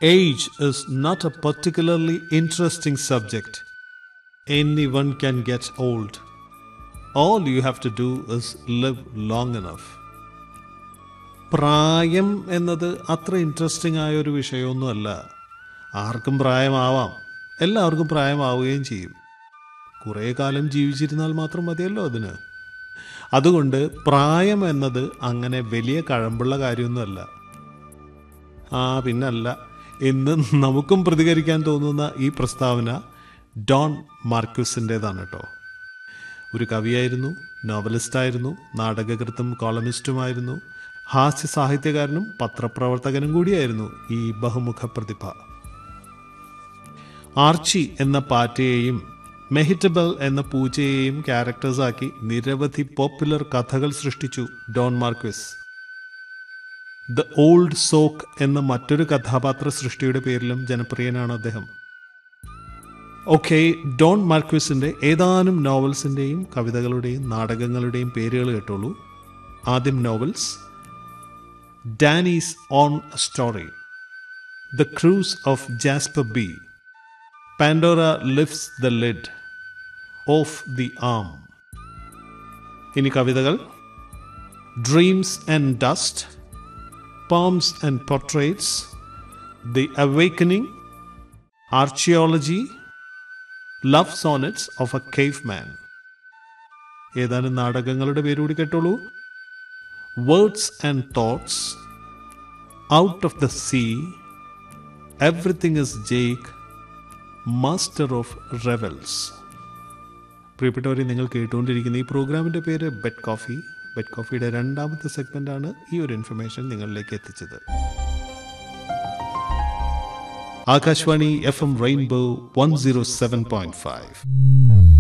Age is not a particularly interesting subject. Anyone can get old. All you have to do is live long enough. പ്രായം എന്നത് അത്ര interesting ആയ ഒരു വിഷയമൊന്നുമല്ല ആർക്കും പ്രായമാവാം എല്ലാവർക്കും പ്രായമാവുകയും ചെയ്യും കുറേ കാലം ജീവിച്ചിരുന്നാൽ മാത്രം മതിയല്ലോ അതിന് അതുകൊണ്ട് പ്രായം എന്നത് അങ്ങനെ വലിയ കഴമ്പുള്ള കാര്യമൊന്നുമല്ല ആ പിന്നല്ല എന്ന് നമുക്കും പ്രതികരിക്കാൻ തോന്നുന്ന ഈ പ്രസ്താവന ഡോൺ മാർക്യൂസിൻ്റെതാണ് കേട്ടോ ഒരു കവിയായിരുന്നു നോവലിസ്റ്റായിരുന്നു നാടകകൃത്തും കോളമിസ്റ്റുമായിരുന്നു ഹാസ്യ സാഹിത്യകാരനും പത്രപ്രവർത്തകനും കൂടിയായിരുന്നു ഈ ബഹുമുഖ പ്രതിഭ ആർച്ചി എന്ന പാറ്റയെയും മെഹിറ്റബൽ എന്ന പൂച്ചയെയും ക്യാരക്ടേഴ്സാക്കി നിരവധി പോപ്പുലർ കഥകൾ സൃഷ്ടിച്ചു Don Marquis the old soak എന്ന മറ്റൊരു കഥാപാത്ര സൃഷ്ടിയുടെ പേരിലും ജനപ്രിയനാണ് അദ്ദേഹം ഓക്കെ ഡോൺ മാർക്വിസിന്റെ ഏതാനും നോവൽസിന്റെയും കവിതകളുടെയും നാടകങ്ങളുടെയും പേരുകൾ കേട്ടോളൂ ആദ്യം novels Danny's own story the cruise of Jasper B Pandora lifts the lid off the arm ഇനി കവിതകൾ dreams and dust poems and portraits the awakening archaeology love sonnets of a cave man ഏതാനും നാടകങ്ങളുടെ പേരുകൂടി കേട്ടോളൂ words and thoughts out of the sea everything is Jake master of revels പ്രിയപ്പെട്ടവരെ നിങ്ങൾ കേട്ടുകൊണ്ടിരിക്കുന്ന ഈ പ്രോഗ്രാമിൻ്റെ പേര് ബെഡ് കോഫി ബെഡ് കോഫിയുടെ രണ്ടാമത്തെ സെഗ്മെൻ്റാണ് ഈ ഒരു ഇൻഫർമേഷൻ നിങ്ങളിലേക്ക് എത്തിച്ചത് Akashvani F M rainbow one zero seven point five